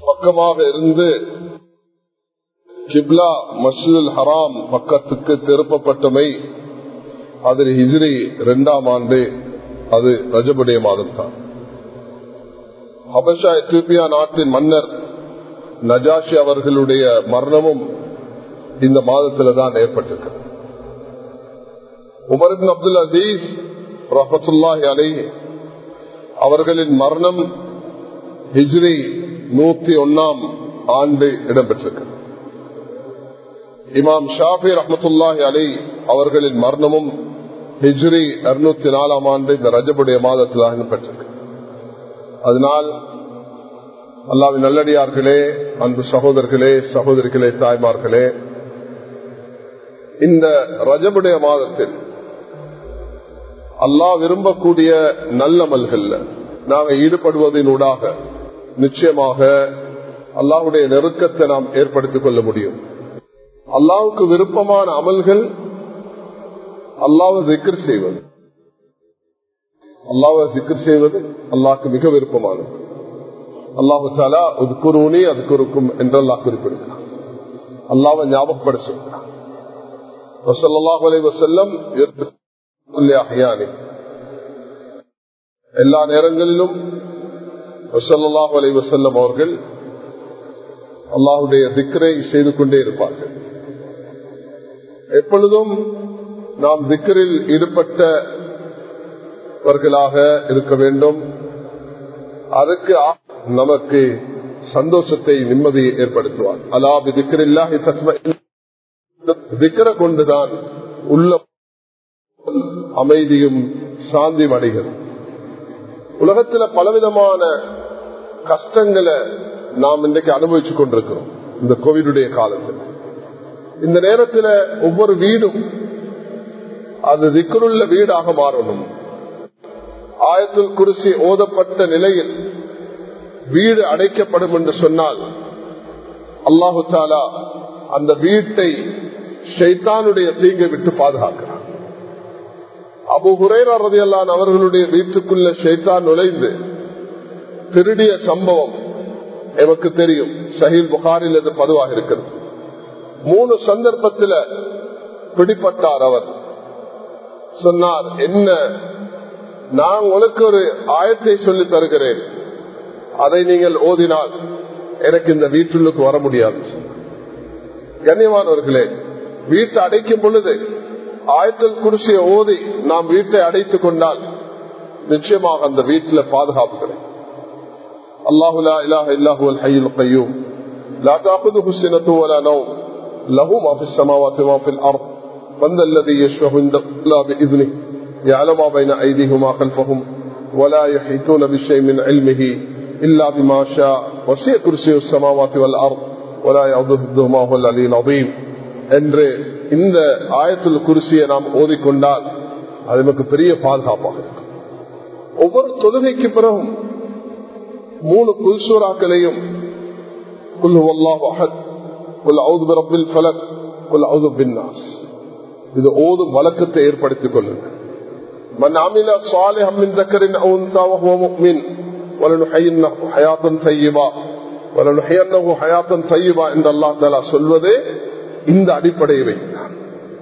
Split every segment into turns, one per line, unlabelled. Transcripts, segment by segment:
பக்கமாக இருந்து கிப்லா மஸ்ஜிதுல் ஹராம் பக்கத்துக்கு திருப்பப்பட்டமை அதில் ஹிஜ்ரி இரண்டாம் ஆண்டு அது ரஜபுடைய மாதம் தான் ஹபஷா எத்தியோப்பியா நாட்டின் மன்னர் நஜாஷி அவர்களுடைய மரணமும் இந்த மாதத்தில் தான் ஏற்பட்டிருக்கிறது உமரின் அப்துல் அசீஸ் ரஹத்துல்லாஹி அலை அவர்களின் மரணம் ஹிஜ்ரி நூத்தி ஒன்னாம் ஆண்டு இடம்பெற்றிருக்கிறது இமாம் ஷாஃபி ரஹமத்துல்லாஹி அலை அவர்களின் மரணமும் ஹிஜ்ரி இருநூத்தி நாலாம் ஆண்டு இந்த ரஜபுடைய மாதத்தில் பெற்றிருக்கு அதனால் அல்லாவின் நல்லடியார்களே அன்பு சகோதரர்களே சகோதரிகளே தாய்மார்களே இந்த ரஜபுடைய மாதத்தில் அல்லாஹ் விரும்பக்கூடிய நல்லமல்கள்ல நாங்கள் ஈடுபடுவதனூடாக நிச்சயமாக அல்லாஹுடைய நெருக்கத்தை நாம் ஏற்படுத்திக் கொள்ள முடியும் அல்லாவுக்கு விருப்பமான அமல்கள் அல்லாவை திக்கர் செய்வது அல்லாவை திக்கர் செய்வது அல்லாஹ்க்கு மிக விருப்பமானது அல்லாஹு தாலா அது குருனி அது குறுக்கும் என்று அல்லாஹ் குறிப்பிடுகிறார் அல்லாவை ஞாபகப்பட சொல்கிறார் வசல்லம் எல்லா நேரங்களிலும் வசல்லாஹ் அலை வசல்லம் அவர்கள் அல்லாஹுடைய திக்கரை செய்து கொண்டே இருப்பார்கள் எப்பொழுதும் நாம் திக்கரில் ஈடுபட்டவர்களாக இருக்க வேண்டும் அதுக்கு நமக்கு சந்தோஷத்தை நிம்மதியை ஏற்படுத்துவார் அலாபி திக்கரில்லாஹி திக்கரை கொண்டுதான் உள்ள அமைதியும் சாந்தி அடைகிறது உலகத்துல பலவிதமான கஷ்டங்களை நாம் இன்றைக்கு அனுபவிச்சுக் கொண்டிருக்கிறோம் இந்த கோவிடுடைய காலத்தில் இந்த நேரத்தில் ஒவ்வொரு வீடும் அது திக்கருள்ள வீடாக மாறணும் ஆயத்தில் குருசி ஓதப்பட்ட நிலையில் வீடு அடைக்கப்படும் என்று சொன்னால் அல்லாஹு தாலா அந்த வீட்டை ஷைத்தானுடைய தீங்கை விட்டு பாதுகாக்கிறார் அபு ஹுரேரதியல்லான் அவர்களுடைய வீட்டுக்குள்ள ஷைத்தான் நுழைந்து திருடிய சம்பவம் எமக்கு தெரியும் சஹீல் புகாரில் அது பதுவாக இருக்கிறது மூணு சந்தர்ப்பத்தில் பிடிப்பட்டார் அவர் சொன்னார் என்ன நான் உங்களுக்கு ஒரு ஆயத்தை சொல்லி தருகிறேன் அதை நீங்கள் ஓதினால் எனக்கு இந்த வீட்டுள்ளுக்கு வர முடியாது கண்ணியமானவர்களே வீட்டை அடைக்கும் பொழுது ஆயத்தல் குடிசைய ஓதி நாம் வீட்டை அடைத்துக் கொண்டால் நிச்சயமாக அந்த வீட்டில் பாதுகாப்பு கிடைக்கும் الله لا إله إلا هو الحي القيوم لا تأخذه سنة ولا نوم له ما في السماوات وما في الأرض من ذا الذي يشفه إلا بإذنه يعلم ما بين أيديهم وما خلفهم ولا يحيطون بشيء من علمه إلا بما شاء وسيع كرسي السماوات والأرض ولا يعوده ما هو العلي العظيم என்று இந்த ஆயத்தில் குருசியை நாம் ஓதிக்கொண்டால் அது நமக்கு பெரிய பாதுகாப்பாக இருக்கும் ஒவ்வொரு தொழுகைக்கு பிறகும் மூணு குல்சூராக்களையும் குல் அல்லாஹ் அஹத் குல் அவுது பிரபில் ஃபலக் குல் அவுது பின்னாஸ் இது ஓதும் வழக்கத்தை ஏற்படுத்திக் கொள்ளுங்க من عمل صالحا من ذكر او انثى وهو مؤمن ولنحيينه حياه طيبه ولنحيينه حياه طيبه என்று அல்லாஹ் தஆலா சொல்வதே இந்த அடிப்படையை வைக்கிறார்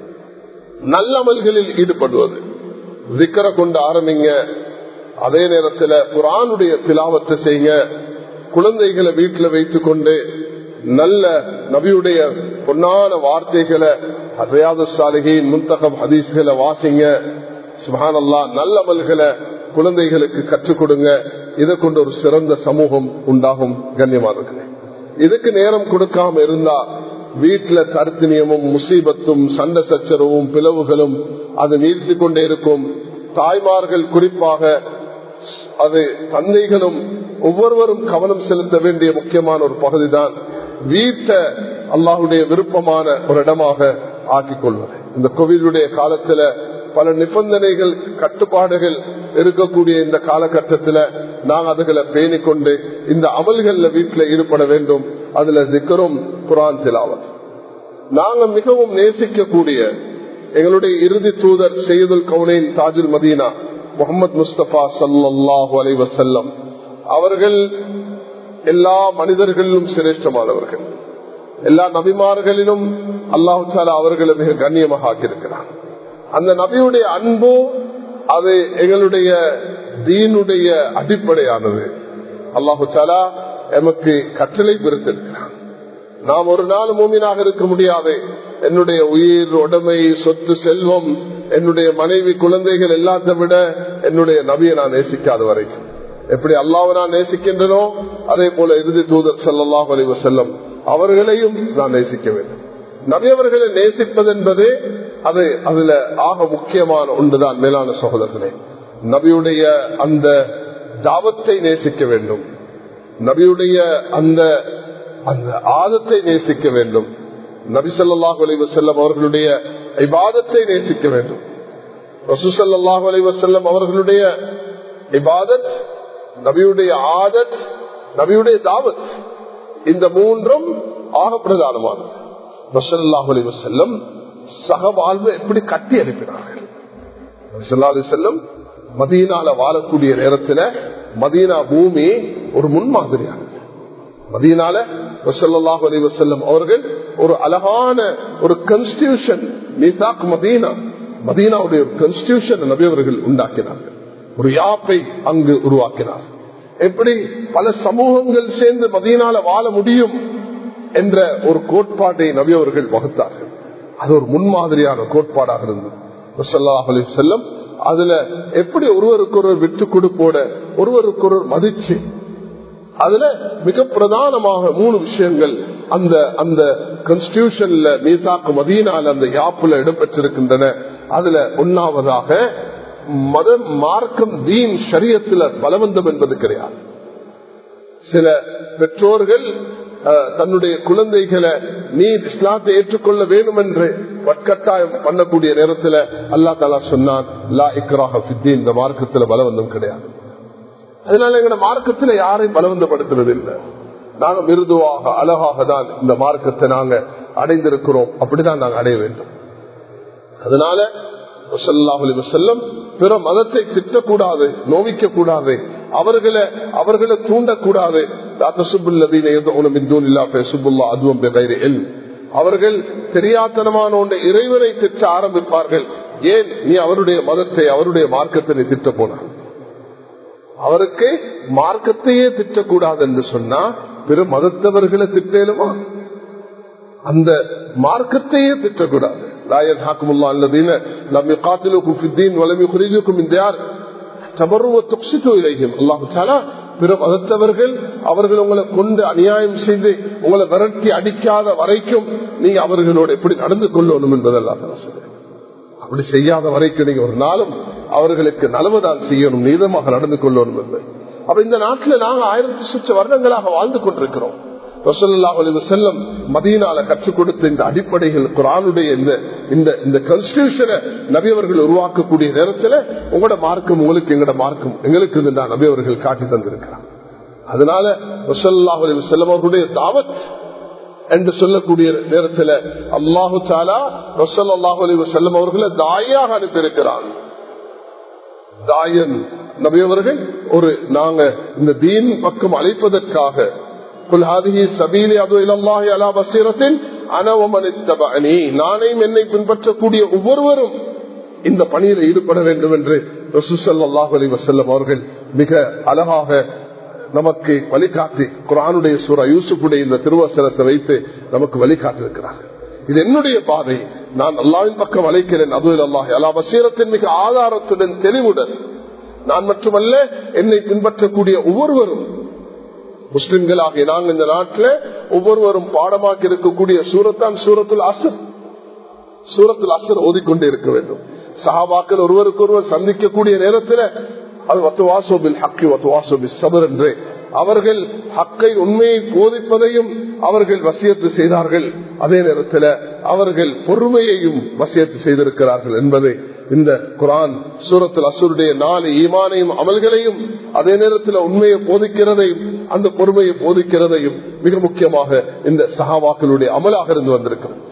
நல்லமல்களில் ஈடுபடுவது விக்கர கொண்டு ஆரம்பிங்க அதே நேரத்தில் குரானுடைய திலாவத்தை செய்யுங்க குழந்தைகளை வீட்டில் வைத்துக் கொண்டு நல்ல நபியுடைய பொன்னான வார்த்தைகளை அசையாத சாலிகையின் முன்தகம் ஹதீஸ்களை வாசிங்க சுபானல்லா நல்லமல்களை குழந்தைகளுக்கு கற்றுக் கொடுங்க இதை கொண்டு ஒரு சிறந்த சமூகம் உண்டாகும் கண்ணியமானது இதுக்கு நேரம் கொடுக்காம இருந்தா வீட்டுல கருத்தினியமும் முசீபத்தும் சண்டை சச்சரவும் பிளவுகளும் அது நீர்த்தி கொண்டே இருக்கும் தாய்மார்கள் குறிப்பாக அது தந்தைகளும் ஒவ்வொருவரும் கவனம் செலுத்த வேண்டிய முக்கியமான ஒரு பகுதி தான் வீட்டை அல்லாஹுடைய விருப்பமான ஒரு இடமாக ஆக்கிக் கொள்வது இந்த கோவிலுடைய காலத்துல பல நிபந்தனைகள் கட்டுப்பாடுகள் இருக்கக்கூடிய இந்த காலகட்டத்தில் நாங்கள் அதுகளை பேணிக்கொண்டு இந்த அமல்கள்ல வீட்டில் ஈடுபட வேண்டும் அதுல சிக்கரும் குரான் திலாவத் நாங்க மிகவும் நேசிக்கக்கூடிய எங்களுடைய இறுதி தூதர் செய்யுதுல் கவுனின் தாஜுல் மதீனா முகமது முஸ்தபா சல்லாஹூ அலை வசல்லம் அவர்கள் எல்லா மனிதர்களிலும் சிரேஷ்டமானவர்கள் எல்லா நபிமார்களிலும் அல்லாஹு தாலா அவர்களை மிக கண்ணியமாக ஆக்கியிருக்கிறான் அந்த நபியுடைய அன்போ அது எங்களுடைய தீனுடைய அடிப்படையானது அல்லாஹு தாலா எமக்கு கட்டளை பிரித்திருக்கிறான் நாம் ஒரு நாள் மூமினாக இருக்க முடியாது என்னுடைய உயிர் உடமை சொத்து செல்வம் என்னுடைய மனைவி குழந்தைகள் எல்லாத்தை விட என்னுடைய நபியை நான் நேசிக்காத வரைக்கும் எப்படி அல்லாவை நான் நேசிக்கின்றனோ அதே போல இறுதி தூதர் சல்லாஹ் அலைவ செல்லம் அவர்களையும் நான் நேசிக்க வேண்டும் நபி அவர்களை நேசிப்பது என்பது அது அதுல ஆக முக்கியமான ஒன்றுதான் மேலான சகோதரர்களே நபியுடைய அந்த தாவத்தை நேசிக்க வேண்டும் நபியுடைய அந்த அந்த ஆதத்தை நேசிக்க வேண்டும் நபி சொல்லாஹு அலைவ செல்லம் அவர்களுடைய இபாதத்தை நேசிக்க வேண்டும் ரசூசல்லாஹு அலைவ செல்லம் அவர்களுடைய இபாதத் நபியுடைய ஆதத் நபியுடைய தாவத் இந்த மூன்றும் ஆக பிரதானமானது ரசல்லாஹு அலைவ செல்லம் சக வாழ்வை எப்படி கட்டி அனுப்பினார்கள் செல்லம் மதீனால வாழக்கூடிய நேரத்தில் மதீனா பூமி ஒரு முன்மாதிரியானது மதீனால வசல்லாஹ் அலி வசல்லம் அவர்கள் ஒரு அழகான ஒரு கன்ஸ்டியூஷன் நிசாக் மதீனா மதீனாவுடைய ஒரு கன்ஸ்டியூஷன் நபி அவர்கள் உண்டாக்கினார்கள் ஒரு யாப்பை அங்கு உருவாக்கினார் எப்படி பல சமூகங்கள் சேர்ந்து மதீனால வாழ முடியும் என்ற ஒரு கோட்பாட்டை நபி அவர்கள் வகுத்தார்கள் அது ஒரு முன்மாதிரியான கோட்பாடாக இருந்தது வசல்லாஹ் அலி செல்லம் அதுல எப்படி ஒருவருக்கொருவர் விட்டு கொடுப்போட ஒருவருக்கொருவர் மதிச்சு அதுல மிக பிரதானமாக மூணு விஷயங்கள் அந்த அந்த கான்ஸ்டியூஷன்ல மீசாக்கு மதீனால அந்த யாப்புல இடம்பெற்றிருக்கின்றன அதுல ஒன்னாவதாக மத மார்க்கம் தீன் சரியத்துல பலவந்தம் என்பது கிடையாது சில பெற்றோர்கள் தன்னுடைய குழந்தைகளை நீ இஸ்லாத்தை ஏற்றுக்கொள்ள வேண்டும் என்று வட்கட்டாயம் பண்ணக்கூடிய நேரத்தில் அல்லா தாலா சொன்னான் லா இக்ராஹ் இந்த மார்க்கத்துல பலவந்தம் கிடையாது அதனால எங்க மார்க்கத்துல யாரையும் பலவந்தப்படுத்துறது இல்லை நாங்க மிருதுவாக அழகாக தான் இந்த மார்க்கத்தை நாங்க அடைந்திருக்கிறோம் அப்படிதான் நாங்க அடைய வேண்டும் அதனால செல்லம் பிற மதத்தை திட்டக்கூடாது நோவிக்க கூடாது அவர்களை அவர்களை தூண்டக்கூடாது அவர்கள் தெரியாத்தனமான ஒன்றை இறைவனை திட்ட ஆரம்பிப்பார்கள் ஏன் நீ அவருடைய மதத்தை அவருடைய மார்க்கத்தை திட்ட போனார் அவருக்கு மார்க்கத்தையே திட்டக்கூடாது என்று சொன்னா பிற மதத்தவர்களை திட்டலுமா அந்த மார்க்கத்தையே திட்டக்கூடாது பிற மதத்தவர்கள் அவர்கள் உங்களை கொண்டு அநியாயம் செய்து உங்களை விரட்டி அடிக்காத வரைக்கும் நீங்க அவர்களோட எப்படி நடந்து கொள்ளணும் என்பதெல்லாம் அப்படி செய்யாத வரைக்கும் நீங்க ஒரு நாளும் அவர்களுக்கு நலவுதான் செய்யணும் நீதமாக நடந்து கொள்ளணும் என்பது அப்ப இந்த நாட்டில் நாங்கள் ஆயிரத்தி சுற்ற வருடங்களாக வாழ்ந்து கொண்டிருக்கிறோம் செல்லம் மதியனால கற்றுக் கொடுத்த இந்த அடிப்படைகள் குரானுடைய இந்த இந்த இந்த கான்ஸ்டியூஷனை நபியவர்கள் உருவாக்கக்கூடிய நேரத்தில் உங்களோட மார்க்கம் உங்களுக்கு எங்களோட மார்க்கம் எங்களுக்கு இந்த நபியவர்கள் காட்டி தந்திருக்கிறார் அதனால செல்லம் அவர்களுடைய தாவத் என்று சொல்லக்கூடிய நேரத்தில் அல்லாஹு சாலா ரசல் அல்லாஹு அலி வசல்லம் அவர்களை தாயாக அனுப்பியிருக்கிறான் தாயன் நபியவர்கள் ஒரு நாங்க இந்த தீன் பக்கம் அழைப்பதற்காக நானையும் என்னை பின்பற்றக்கூடிய ஒவ்வொருவரும் இந்த பணியில் ஈடுபட வேண்டும் என்று ரசூசல்லாஹ் அலி வசல்லம் அவர்கள் மிக அழகாக நமக்கு வழிகாட்டி குரானுடைய சூரா யூசுஃபுடைய இந்த திருவசனத்தை வைத்து நமக்கு வழிகாட்டிருக்கிறார்கள் இது என்னுடைய பாதை நான் அல்லாவின் பக்கம் அழைக்கிறேன் அது அல்லாஹ் அல்லா வசீரத்தின் மிக ஆதாரத்துடன் தெளிவுடன் நான் மட்டுமல்ல என்னை பின்பற்றக்கூடிய ஒவ்வொருவரும் முஸ்லிம்களாகிய நாங்கள் இந்த நாட்டில் ஒவ்வொருவரும் பாடமாக்கி இருக்கக்கூடிய சூரத்தான் சூரத்துல் அசர் சூரத்துல் அசர் ஓதிக்கொண்டே இருக்க வேண்டும் சஹாபாக்கள் ஒருவருக்கு ஒருவர் சந்திக்கக்கூடிய நேரத்தில் அது வத்துவாசோபில் ஹக்கி வத்துவாசோபில் சபர் என்று அவர்கள் ஹக்கை உண்மையை போதிப்பதையும் அவர்கள் வசியத்து செய்தார்கள் அதே நேரத்தில் அவர்கள் பொறுமையையும் வசியத்து செய்திருக்கிறார்கள் என்பதை இந்த குரான் சூரத்தில் அசுருடைய நாலு ஈமானையும் அமல்களையும் அதே நேரத்தில் உண்மையை போதிக்கிறதையும் அந்த பொறுமையை போதிக்கிறதையும் மிக முக்கியமாக இந்த சகாவாக்களுடைய அமலாக இருந்து வந்திருக்கிறோம்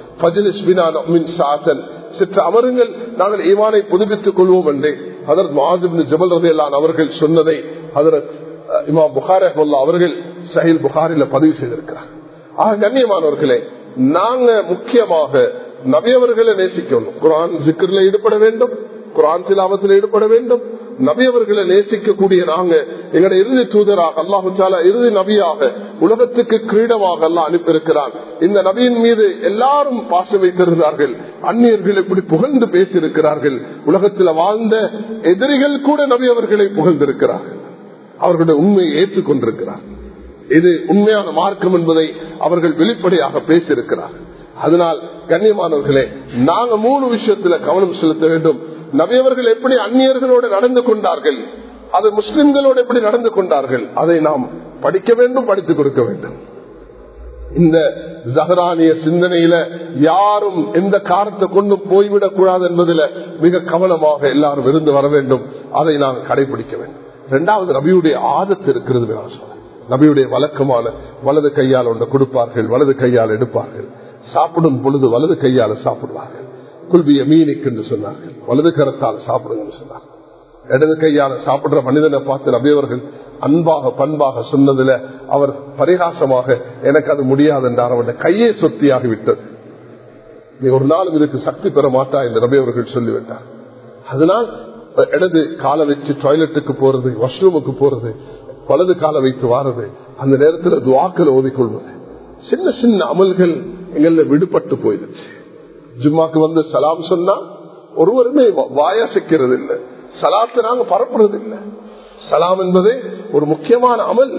சற்று அமருங்கள் நாங்கள் ஈமானை புதுப்பித்துக் கொள்வோம் என்றே அதற்கு மாதிரி ஜபல் ரதையிலான் அவர்கள் சொன்னதை அதற்கு இமாம் புகார் அவர்கள் சஹில் புகாரில பதிவு செய்திருக்கிறார் ஆக கண்ணியமானவர்களே நாங்க முக்கியமாக நபியவர்களை நேசிக்கணும் குரான் சிக்கர்ல ஈடுபட வேண்டும் குரான் சிலாபத்தில் ஈடுபட வேண்டும் நபியவர்களை நேசிக்கக்கூடிய நாங்க எங்களோட இறுதி தூதராக அல்லாஹு சாலா இறுதி நபியாக உலகத்துக்கு கிரீடமாக அல்லா அனுப்பியிருக்கிறான் இந்த நபியின் மீது எல்லாரும் பாசம் வைத்திருந்தார்கள் அந்நியர்கள் இப்படி புகழ்ந்து பேசியிருக்கிறார்கள் உலகத்தில் வாழ்ந்த எதிரிகள் கூட நபி அவர்களை புகழ்ந்திருக்கிறார்கள் அவர்களுடைய உண்மையை ஏற்றுக்கொண்டிருக்கிறார் இது உண்மையான மார்க்கம் என்பதை அவர்கள் வெளிப்படையாக பேசியிருக்கிறார்கள் அதனால் கண்ணியமானவர்களே நாங்க மூணு விஷயத்துல கவனம் செலுத்த வேண்டும் நபியவர்கள் எப்படி அந்நியர்களோடு நடந்து கொண்டார்கள் அது முஸ்லிம்களோடு எப்படி நடந்து கொண்டார்கள் அதை நாம் படிக்க வேண்டும் படித்துக் கொடுக்க வேண்டும் இந்த ஜஹரானிய சிந்தனையில யாரும் எந்த காரத்தை கொண்டு போய்விடக் கூடாது என்பதில் மிக கவனமாக எல்லாரும் இருந்து வர வேண்டும் அதை நாம் கடைபிடிக்க வேண்டும் இரண்டாவது நபியுடைய ஆதத்து இருக்கிறது நான் சொல்றேன் நபியுடைய வழக்கமான வலது கையால் ஒன்று கொடுப்பார்கள் வலது கையால் எடுப்பார்கள் சாப்பிடும் பொழுது வலது கையால் சாப்பிடுவார்கள் குல்பிய மீனிக்கு என்று சொன்னார்கள் வலது கரத்தால் சாப்பிடுங்க சொன்னார்கள் இடது கையால சாப்பிடுற மனிதனை பார்த்து நபியவர்கள் அன்பாக பண்பாக சொன்னதுல அவர் பரிகாசமாக எனக்கு அது முடியாது என்றார் அவருடைய கையே சொத்தியாகி விட்டது நீ ஒரு நாளும் இதுக்கு சக்தி பெற மாட்டா என்று நபியவர்கள் சொல்லிவிட்டார் அதனால் இடது காலை வச்சு டாய்லெட்டுக்கு போறது வாஷ்ரூமுக்கு போறது வலது காலை வைத்து வாரது அந்த நேரத்தில் துவாக்கள் ஓதிக்கொள்வது சின்ன சின்ன அமல்கள் எங்கள விடுபட்டு போயிடுச்சு ஜும்மாக்கு வந்து சலாம் சொன்னா ஒருவருமே வாயசைக்கிறது இல்லை சலாத்தை நாங்க பரப்புறது இல்லை சலாம் என்பது ஒரு முக்கியமான அமல்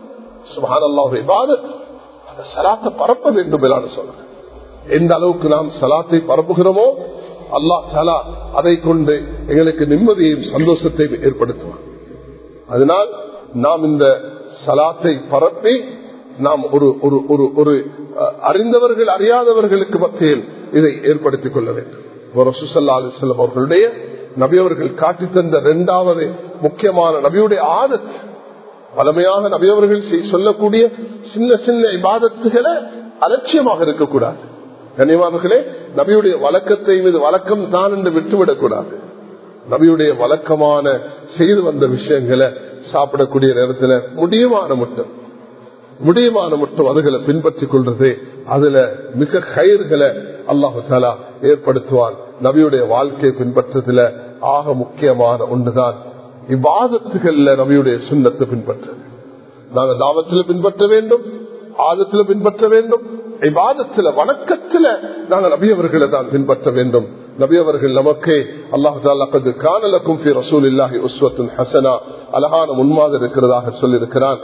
அந்த சலாத்தை பரப்ப வேண்டும் என்று சொல்றேன் எந்த அளவுக்கு நாம் சலாத்தை பரப்புகிறோமோ அல்லா சலா அதை கொண்டு எங்களுக்கு நிம்மதியையும் சந்தோஷத்தையும் ஏற்படுத்துவான் அதனால் நாம் இந்த சலாத்தை பரப்பி நாம் ஒரு ஒரு ஒரு ஒரு அறிந்தவர்கள் அறியாதவர்களுக்கு மத்தியில் இதை ஏற்படுத்திக் கொள்ள வேண்டும் சுசல்லா அலிஸ்லாம் அவர்களுடைய நபியவர்கள் காட்டி தந்த இரண்டாவது முக்கியமான நபியுடைய ஆதத் பழமையாக நபியவர்கள் சொல்லக்கூடிய சின்ன சின்ன இபாதத்துகளை அலட்சியமாக இருக்கக்கூடாது கனிமானர்களே நபியுடைய வழக்கத்தை மீது வழக்கம் தான் என்று விட்டுவிடக் கூடாது நபியுடைய வழக்கமான செய்து வந்த விஷயங்களை சாப்பிடக்கூடிய நேரத்தில் முடியுமான மட்டும் முடியுமான மட்டும் அதுகளை பின்பற்றிக் கொள்றது அதுல மிக கயிர்களை அல்லாஹு தாலா ஏற்படுத்துவான் நபியுடைய வாழ்க்கையை பின்பற்றதுல ஆக முக்கியமான ஒன்றுதான் இவ்வாதத்துகள்ல நபியுடைய சுண்ணத்தை பின்பற்றது நாங்க தாவத்துல பின்பற்ற வேண்டும் ஆதத்துல பின்பற்ற வேண்டும் இவ்வாதத்துல வணக்கத்துல நாங்க நபியவர்களை தான் பின்பற்ற வேண்டும் நபியவர்கள் நமக்கு அல்லாஹு காணலக்கும் ரசூல் இல்லாஹி உஸ்வத்துன் ஹசனா அழகான முன்மாதிரி இருக்கிறதாக சொல்லியிருக்கிறான்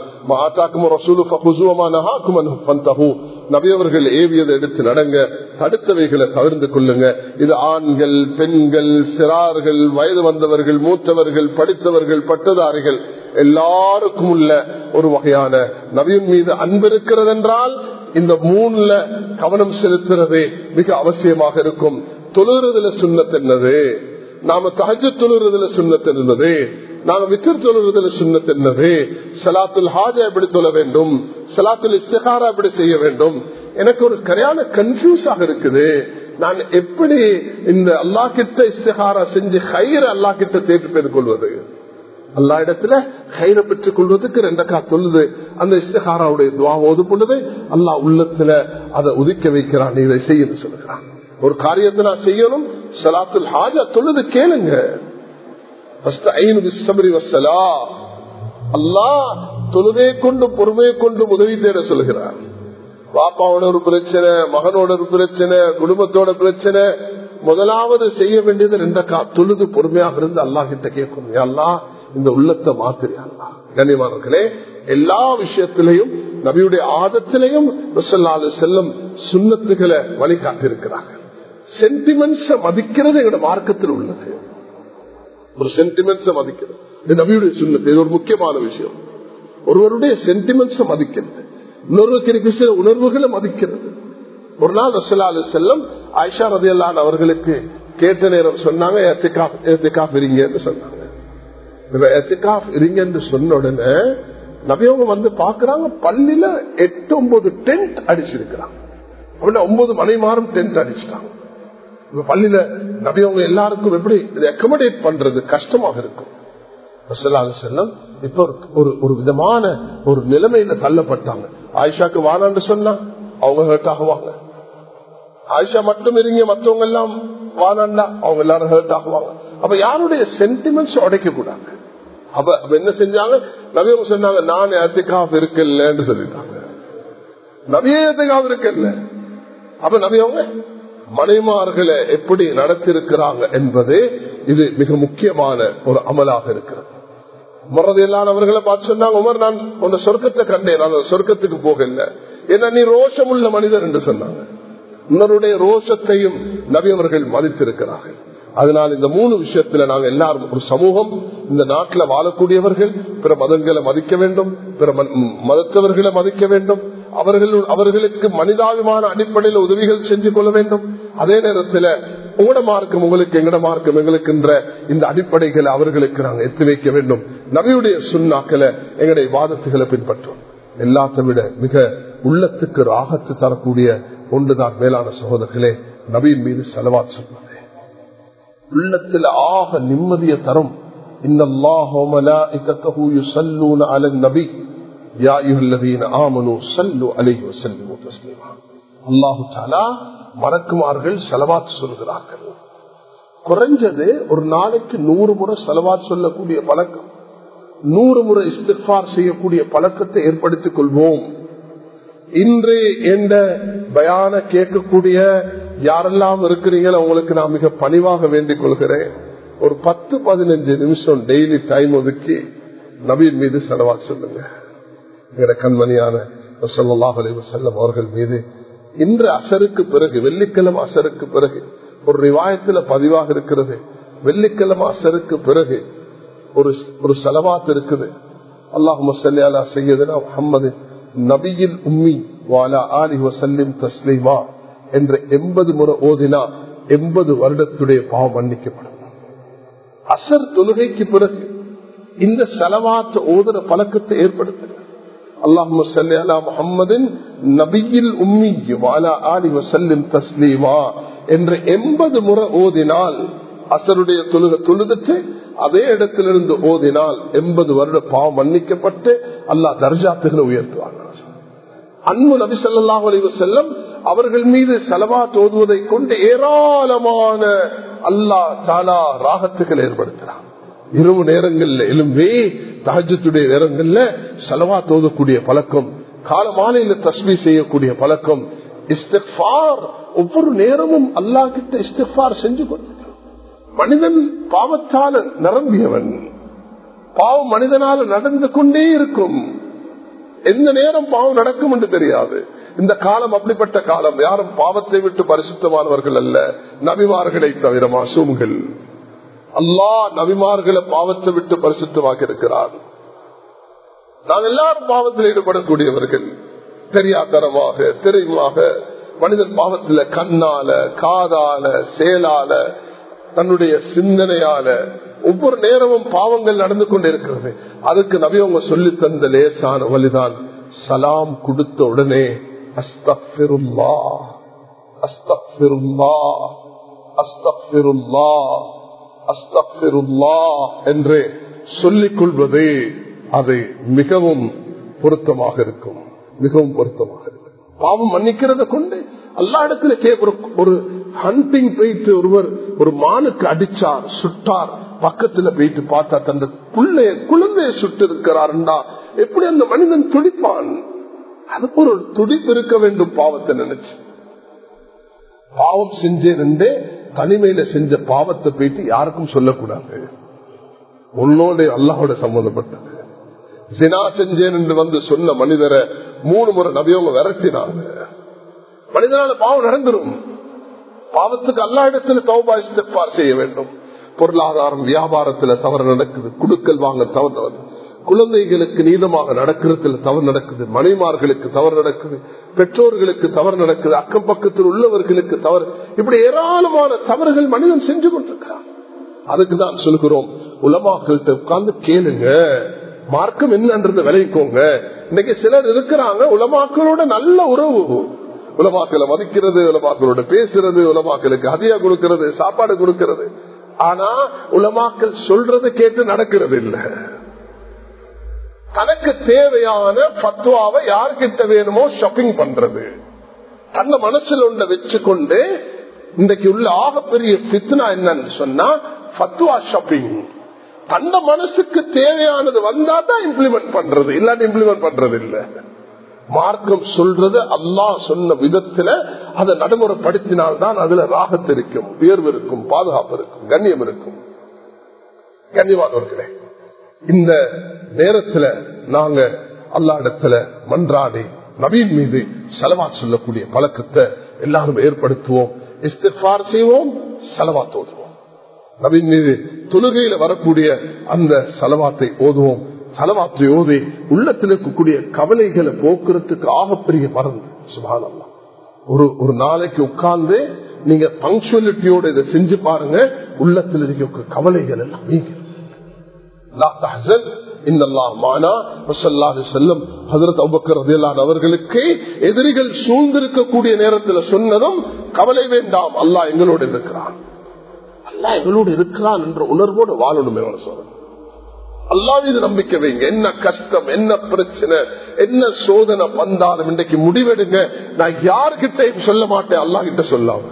நபியவர்கள் ஏவியதை எடுத்து நடங்க தடுத்தவைகளை தவிர்த்து கொள்ளுங்க இது ஆண்கள் பெண்கள் சிறார்கள் வயது வந்தவர்கள் மூத்தவர்கள் படித்தவர்கள் பட்டதாரிகள் எல்லாருக்கும் உள்ள ஒரு வகையான நபியின் மீது அன்பு இருக்கிறது என்றால் இந்த மூணுல கவனம் செலுத்துறது மிக அவசியமாக இருக்கும் தொழுறதுல சுண்ணத் என்னது நாம தகஜ தொழுறதுல சுண்ணத் என்னது நாம விக்கர் தொழுறதுல சுண்ணத் என்னது சலாத்துல் ஹாஜா எப்படி தொழ வேண்டும் சலாத்துல் இஸ்திகாரா எப்படி செய்ய வேண்டும் எனக்கு ஒரு கரையான கன்ஃபியூஸ் ஆக இருக்குது நான் எப்படி இந்த அல்லா கிட்ட இஸ்திகாரா செஞ்சு ஹைர அல்லா கிட்ட தேர்வு பெற்றுக் கொள்வது அல்லா இடத்துல கயிறை பெற்றுக் கொள்வதற்கு ரெண்டக்கா தொழுது அந்த இஸ்திகாராவுடைய துவா ஓது பொழுது அல்லா உள்ளத்துல அதை உதிக்க வைக்கிறான் இதை செய்யணும் சொல்லுகிறான் ஒரு காரியத்தை நான் செய்யணும் சலாத்துல் ஹாஜா தொழுது கேளுங்க அல்லா தொழுதை கொண்டு பொறுமையை கொண்டு உதவி தேட சொல்லுகிறார் பாப்பாவோட ஒரு பிரச்சனை மகனோட ஒரு பிரச்சனை குடும்பத்தோட பிரச்சனை முதலாவது செய்ய வேண்டியது ரெண்டக்கா தொழுது பொறுமையாக இருந்து அல்லா கிட்ட கேட்கணும் அல்லா இந்த உள்ளத்தை மாத்திரி அல்லா கண்ணியமானவர்களே எல்லா விஷயத்திலையும் நபியுடைய ஆதத்திலையும் செல்லும் சுண்ணத்துகளை வழிகாட்டி இருக்கிறார்கள் சென்டிமெண்ட்ஸ மதிக்கிறது எங்களோட மார்க்கத்தில் உள்ளது ஒரு சென்டிமெண்ட்ஸ மதிக்கிறது இது நபியுடைய சுண்ணத்து இது ஒரு முக்கியமான விஷயம் ஒருவருடைய சென்டிமெண்ட்ஸ மதிக்கிறது இன்னொருவருக்கு இருக்கிற சில உணர்வுகளை மதிக்கிறது ஒரு நாள் ரசலா அலி செல்லம் ஆயிஷா ரதியல்லான் அவர்களுக்கு கேட்ட நேரம் சொன்னாங்க இருங்கன்னு சொன்னாங்க இருங்கன்னு சொன்ன உடனே நபியவங்க வந்து பாக்குறாங்க பள்ளியில எட்டு ஒன்பது டென்ட் அடிச்சிருக்கிறாங்க அப்படின்னா ஒன்பது மணி மாறும் டென்ட் அடிச்சிட்டாங்க பள்ளியில நபியவங்க எல்லாருக்கும் எப்படி அக்கமடேட் பண்றது கஷ்டமாக இருக்கும் செல்லம் இப்ப ஒரு ஒரு விதமான ஒரு நிலைமையில தள்ளப்பட்டாங்க ஆயிஷாக்கு வானான்னு சொன்னா அவங்க ஹர்ட் ஆகுவாங்க ஆயிஷா மட்டும் இருங்க மற்றவங்க எல்லாம் வானாண்டா அவங்க எல்லாரும் ஹர்ட் ஆகுவாங்க அப்ப யாருடைய சென்டிமெண்ட்ஸ் உடைக்க கூடாது அப்ப அப்ப என்ன செஞ்சாங்க நவியவங்க சொன்னாங்க நான் ஏத்திகாப் இருக்கலன்னு சொல்லிட்டாங்க நவிய ஏத்திகாப் இருக்கல அப்ப நவியவங்க மனைமார்களை எப்படி நடத்திருக்கிறாங்க என்பது இது மிக முக்கியமான ஒரு அமலாக இருக்கிறது முறதையில்லாதவர்களை பார்த்து சொன்னாங்க உமர் நான் உன்னை சொர்க்கத்தை கண்டேன் நான் சொர்க்கத்துக்கு போகல ஏன்னா நீ ரோஷம் உள்ள மனிதர் என்று சொன்னாங்க உன்னருடைய ரோஷத்தையும் நபியவர்கள் மதித்திருக்கிறார்கள் அதனால் இந்த மூணு விஷயத்துல நாங்க எல்லாரும் ஒரு சமூகம் இந்த நாட்டில் வாழக்கூடியவர்கள் பிற மதங்களை மதிக்க வேண்டும் பிற மதத்தவர்களை மதிக்க வேண்டும் அவர்கள் அவர்களுக்கு மனிதாபிமான அடிப்படையில் உதவிகள் செஞ்சு கொள்ள வேண்டும் அதே நேரத்தில் உங்களோட மார்க்கம் உங்களுக்கு எங்கட மார்க்கம் எங்களுக்குன்ற இந்த அடிப்படைகளை அவர்களுக்கு நாங்கள் எத்தி வைக்க வேண்டும் நபியுடைய சுண்ணாக்களை எங்களுடைய வாதத்துகளை பின்பற்றும் எல்லாத்தை விட மிக உள்ளத்துக்கு ராகத்து தரக்கூடிய ஒன்றுதான் மேலான சகோதரர்களே நபியின் மீது செலவாத் சொன்னது உள்ளத்தில் ஆக நிம்மதிய தரும் நபி மறக்குமார்கள் செலவாத் சொல்கிறார்கள் குறைஞ்சது ஒரு நாளைக்கு நூறு முறை செலவாத் சொல்லக்கூடிய பழக்கம் நூறு முறை இஸ்திஃபார் செய்யக்கூடிய பழக்கத்தை ஏற்படுத்திக் கொள்வோம் இன்று எந்த பயான கேட்கக்கூடிய யாரெல்லாம் இருக்கிறீங்களோ அவங்களுக்கு நான் மிக பணிவாக வேண்டிக் கொள்கிறேன் ஒரு பத்து பதினஞ்சு நிமிஷம் டெய்லி டைம் ஒதுக்கி நபீன் மீது செலவா சொல்லுங்க எங்கட கண்மணியான செல்லம் அவர்கள் மீது இன்று அசருக்கு பிறகு வெள்ளிக்கிழமை அசருக்கு பிறகு ஒரு ரிவாயத்துல பதிவாக இருக்கிறது வெள்ளிக்கிழமை அசருக்கு பிறகு ஒரு ஒரு செலவாத் இருக்குது அல்லாஹு மசல்லி அலா செய்யதுனா முகமது நபியில் உம்மி வாலா ஆலி வசல்லிம் தஸ்லீமா என்ற எண்பது முறை ஓதினா எண்பது வருடத்துடைய பாவம் மன்னிக்கப்படும் அசர் தொழுகைக்கு பிறகு இந்த செலவாற்ற ஓதுற பழக்கத்தை ஏற்படுத்துங்க அல்லாஹு சல்லி அலா முகம்மதின் நபியில் உம்மி வாலா ஆலி வசல்லிம் தஸ்லீமா என்ற எண்பது முறை ஓதினால் அசருடைய தொழுக தொழுதுட்டு அதே இடத்திலிருந்து ஓதினால் எண்பது வருட பாவம் மன்னிக்கப்பட்டு அல்லாஹ் தர்ஜாத்துகளை உயர்த்துவாங்க அன்பு நபி சொல்லாஹ் செல்லம் அவர்கள் மீது செலவா தோதுவதை கொண்டு ஏராளமான அல்லாஹ் தாலா ராகத்துக்கள் ஏற்படுத்துறான் இரவு நேரங்கள்ல எலும்பே தகஜத்துடைய நேரங்கள்ல செலவா தோதக்கூடிய பழக்கம் கால மாலையில தஸ்மி செய்யக்கூடிய பழக்கம் இஸ்திஃபார் ஒவ்வொரு நேரமும் அல்லா கிட்ட இஸ்திஃபார் செஞ்சு கொண்டு மனிதன் பாவத்தால நிரம்பியவன் பாவம் மனிதனால நடந்து கொண்டே இருக்கும் எந்த நேரம் பாவம் நடக்கும் என்று தெரியாது இந்த காலம் அப்படிப்பட்ட காலம் யாரும் பாவத்தை விட்டு பரிசுத்தமானவர்கள் அல்ல நபிமார்களை தவிர மாசூம்கள் அல்லா நபிமார்களை பாவத்தை விட்டு பரிசுத்தமாக இருக்கிறார் நாங்கள் எல்லாரும் பாவத்தில் ஈடுபடக்கூடியவர்கள் தெரியாதரமாக தெரியுமாக மனிதன் பாவத்தில் கண்ணால காதால செயலால தன்னுடைய சிந்தனையால ஒவ்வொரு நேரமும் பாவங்கள் நடந்து கொண்டே இருக்கிறது அதுக்கு நபி அவங்க சொல்லி தந்த லேசான வழிதான் சலாம் கொடுத்த உடனே அஸ்தபிருல்லா அஸ்தபிருல்லா அஸ்தபிருல்லா அஸ்தபிருல்லா என்று சொல்லிக் கொள்வது அது மிகவும் பொருத்தமாக இருக்கும் மிகவும் பொருத்தமாக இருக்கும் பாவம் மன்னிக்கிறத கொண்டு எல்லா இடத்துல கேட்கிற ஒரு ஹண்டிங் போயிட்டு ஒருவர் ஒரு மானுக்கு அடிச்சார் சுட்டார் பக்கத்துல போயிட்டு பார்த்தா தந்த பிள்ளைய குழந்தைய சுட்டு இருக்கிறாருண்டா எப்படி அந்த மனிதன் துடிப்பான் அதுக்கு ஒரு துடிப்பு இருக்க வேண்டும் பாவத்தை நினைச்சு பாவம் செஞ்சேன் தனிமையில செஞ்ச பாவத்தை போயிட்டு யாருக்கும் சொல்லக்கூடாது உன்னோட அல்லாஹோட சம்பந்தப்பட்டது சினா செஞ்சேன் என்று வந்து சொன்ன மனிதரை மூணு முறை நபியவங்க விரட்டினாங்க மனிதனால பாவம் நடந்துரும் பாவத்துக்கு எல்லா இடத்துல தௌபா இஸ்திஃபார் செய்ய வேண்டும் பொருளாதாரம் வியாபாரத்துல தவறு நடக்குது குடுக்கல் வாங்க தவறு குழந்தைகளுக்கு நீதமாக நடக்கிறதுல தவறு நடக்குது மனைமார்களுக்கு தவறு நடக்குது பெற்றோர்களுக்கு தவறு நடக்குது அக்கம் பக்கத்தில் உள்ளவர்களுக்கு தவறு இப்படி ஏராளமான தவறுகள் மனிதன் செஞ்சு கொண்டிருக்கிறான் அதுக்கு தான் சொல்கிறோம் உலமாக்கள்கிட்ட உட்கார்ந்து கேளுங்க மார்க்கம் என்னன்றது விளைவிக்கோங்க இன்னைக்கு சிலர் இருக்கிறாங்க உலமாக்களோட நல்ல உறவு உலமாக்களை மதிக்கிறது உலமாக்களோட பேசுறது உலமாக்களுக்கு அதிகா கொடுக்கிறது சாப்பாடு கொடுக்கிறது ஆனா உலமாக்கள் சொல்றது கேட்டு நடக்கிறது இல்லை தனக்கு தேவையான பத்துவாவை யார்கிட்ட வேணுமோ ஷாப்பிங் பண்றது தன்னை மனசுல ஒன்றை வச்சுக்கொண்டு இன்றைக்கு உள்ள ஆகப்பெரிய பித்னா என்னன்னு சொன்னா பத்துவா ஷாப்பிங் தந்த மனசுக்கு தேவையானது வந்தா தான் இம்ப்ளிமெண்ட் பண்றது இல்லாட்டி இம்ப்ளிமெண்ட் பண்றது இல்ல மார்க்கம் சொல்றது அல்லாஹ் சொன்ன விதத்துல அதை நடைமுறைப்படுத்தினால்தான் அதுல ராகத்து இருக்கும் உயர்வு இருக்கும் பாதுகாப்பு இருக்கும் கண்ணியம் இருக்கும் கண்ணியமானவர்களே இந்த நேரத்துல நாங்க அல்லா இடத்துல மன்றாடி நவீன் மீது செலவா சொல்லக்கூடிய பழக்கத்தை எல்லாரும் ஏற்படுத்துவோம் இஸ்திஃபார் செய்வோம் செலவா தோதுவோம் நவீன் மீது தொழுகையில வரக்கூடிய அந்த செலவாத்தை ஓதுவோம் செலவாத்தை ஓதி உள்ளத்தில் இருக்கக்கூடிய கவலைகளை போக்குறதுக்கு ஆகப்பெரிய மருந்து சுபானல்லா ஒரு ஒரு நாளைக்கு உட்கார்ந்து நீங்க பங்க்சுவலிட்டியோட இதை செஞ்சு பாருங்க உள்ளத்தில் இருக்க கவலைகள் எல்லாம் நீங்க அவர்களுக்கு எதிரிகள் சூழ்ந்திருக்கக்கூடிய நேரத்தில் சொன்னதும் கவலை வேண்டாம் அல்லாஹ் எங்களோடு இருக்கிறான் அல்லா எங்களோடு இருக்கிறான் என்ற உணர்வோடு வாழணும் சொல்றேன் அல்லா மீது நம்பிக்கை வைங்க என்ன கஷ்டம் என்ன பிரச்சனை என்ன சோதனை வந்தாலும் இன்றைக்கு முடிவெடுங்க நான் யார்கிட்டையும் சொல்ல மாட்டேன் அல்லா கிட்ட சொல்லாம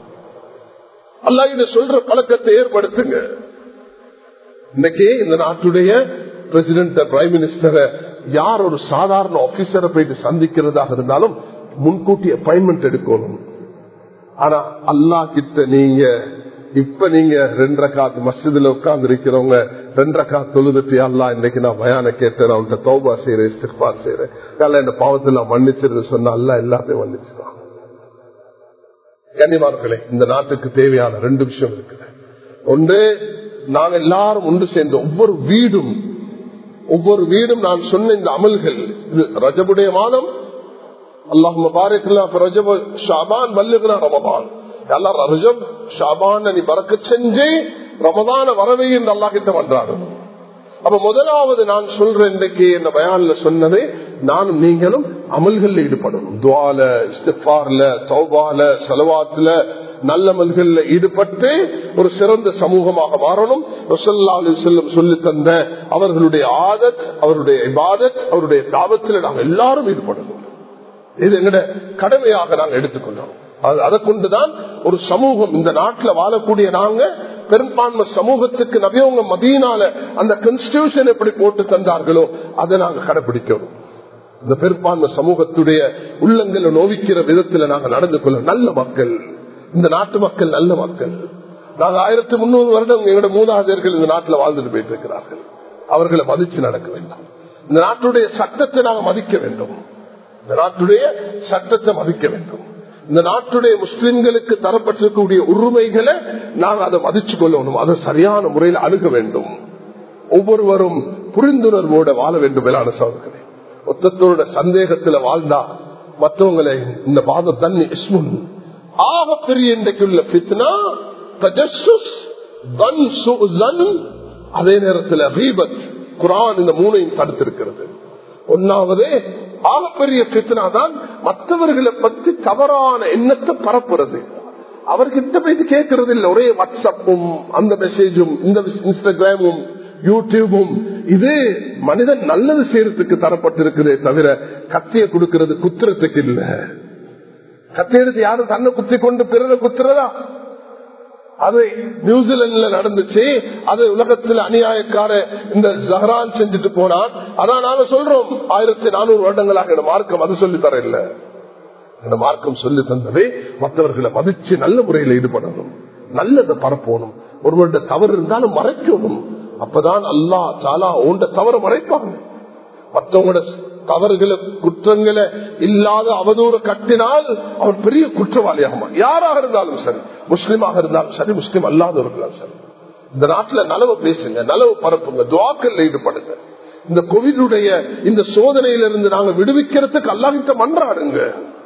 அல்லா கிட்ட சொல்ற பழக்கத்தை ஏற்படுத்துங்க இன்னைக்கு இந்த நாட்டுடைய பிரசிடென்ட் பிரைம் மினிஸ்டரை யார் ஒரு சாதாரண ஆபீசரை போயிட்டு சந்திக்கிறதாக இருந்தாலும் முன்கூட்டி அப்பாயின்மெண்ட் எடுக்கணும் ஆனா அல்லா கிட்ட நீங்க இப்ப நீங்க ரெண்டரை காத்து மசிதில உட்கார்ந்து இருக்கிறவங்க ரெண்டரை காத்து தொழுதுட்டு அல்லா இன்னைக்கு நான் பயான கேட்டேன் அவன்கிட்ட தௌபா செய்யறேன் இஸ்திஃபா செய்யறேன் அல்ல இந்த பாவத்தில் நான் மன்னிச்சிருந்து சொன்னா அல்ல எல்லாத்தையும் மன்னிச்சுதான் கன்னிமார்களே இந்த நாட்டுக்கு தேவையான ரெண்டு விஷயம் இருக்குது ஒன்று நாங்க எல்லாரும் ஒன்று சேர்ந்த ஒவ்வொரு வீடும் ஒவ்வொரு வீடும் நான் சொன்ன இந்த அமல்கள் இது ரஜபுடைய மாதம் அல்லாஹ் பாரேக்கலாம் ரஜப ஷாபான் வல்லுகிறா ரமபான் எல்லாம் ரஜப் ஷாபான் நீ பறக்க செஞ்சு ரமதான வரவே என்று அல்லா கிட்ட பண்றாரு அப்ப முதலாவது நான் சொல்றேன் இன்றைக்கு இந்த பயான்ல சொன்னதை நானும் நீங்களும் அமல்கள் ஈடுபடணும் துவால இஸ்திஃபார்ல தௌபால செலவாத்துல நல்லமல்கள்ல ஈடுபட்டு ஒரு சிறந்த சமூகமாக மாறணும் செல்லும் சொல்லி தந்த அவர்களுடைய ஆதத் அவருடைய இபாதத் அவருடைய தாபத்தில் நாங்கள் எல்லாரும் ஈடுபடணும் இது எங்கட கடமையாக நாங்கள் எடுத்துக்கொள்ளோம் அதை கொண்டுதான் ஒரு சமூகம் இந்த நாட்டில் வாழக்கூடிய நாங்க பெரும்பான்மை சமூகத்துக்கு நவியவங்க மதியனால அந்த கான்ஸ்டியூஷன் எப்படி போட்டு தந்தார்களோ அதை நாங்க கடைபிடிக்கணும் இந்த பெரும்பான்மை சமூகத்துடைய உள்ளங்களை நோவிக்கிற விதத்துல நாங்க நடந்து கொள்ள நல்ல மக்கள் இந்த நாட்டு மக்கள் நல்ல மக்கள் நாங்க ஆயிரத்தி முன்னூறு வருடம் எங்களோட மூதாதையர்கள் இந்த நாட்டில் வாழ்ந்துட்டு போயிட்டு இருக்கிறார்கள் அவர்களை மதிச்சு நடக்க வேண்டும் இந்த நாட்டுடைய சட்டத்தை நாங்க மதிக்க வேண்டும் இந்த நாட்டுடைய சட்டத்தை மதிக்க வேண்டும் இந்த நாட்டுடைய முஸ்லிம்களுக்கு தரப்பட்டிருக்கக்கூடிய உரிமைகளை நாங்கள் அதை மதிச்சு கொள்ளணும் அதை சரியான முறையில் அணுக வேண்டும் ஒவ்வொருவரும் புரிந்துணர்வோட வாழ வேண்டும் மேலான சோதர்களே ஒத்தத்தோட சந்தேகத்துல வாழ்ந்தா மற்றவங்களை இந்த பாதம் தண்ணி இஸ்முன் ஆக பெரிய இன்றைக்குள்ள பித்னா அதே நேரத்தில் ஹீபத் குரான் இந்த மூணையும் தடுத்திருக்கிறது ஒன்னாவது ஆகப்பெரிய பித்னா தான் மற்றவர்களை பத்தி தவறான எண்ணத்தை பரப்புறது அவர்கிட்ட போயிட்டு கேட்கறது இல்லை ஒரே வாட்ஸ்அப்பும் அந்த மெசேஜும் இந்த இன்ஸ்டாகிராமும் யூடியூபும் இது மனிதன் நல்லது செய்யறதுக்கு தரப்பட்டிருக்குதே தவிர கத்திய கொடுக்கிறது குத்துறதுக்கு இல்ல கத்தி எடுத்து யாரும் தன்னை குத்தி கொண்டு பிறரை குத்துறதா அது நியூசிலாந்துல நடந்துச்சு அது உலகத்தில் அநியாயக்கார இந்த ஜஹரான் செஞ்சுட்டு போனான் அதான் நாங்க சொல்றோம் ஆயிரத்தி நானூறு வருடங்களாக மார்க்கம் அது சொல்லி தர இல்ல இந்த மார்க்கம் சொல்லி தந்ததை மற்றவர்களை மதிச்சு நல்ல முறையில் ஈடுபடணும் நல்லதை பரப்பணும் ஒருவருடைய தவறு இருந்தாலும் மறைக்கணும் அப்பதான் அல்லா சாலா ஓண்ட தவறு மறைப்பாங்க மற்றவங்களோட தவறுகளை குற்றங்களை இல்லாத அவதூறு கட்டினால் அவன் பெரிய குற்றவாளியாக யாராக இருந்தாலும் சரி முஸ்லீமாக இருந்தாலும் சரி முஸ்லீம் அல்லாதவர்களாலும் சரி இந்த நாட்டுல நலவு பேசுங்க நலவு பரப்புங்க துவாக்கல் ஈடுபடுங்க இந்த கோவிலுடைய இந்த சோதனையிலிருந்து நாங்க விடுவிக்கிறதுக்கு அல்லாஹிட்ட மன்றாடுங்க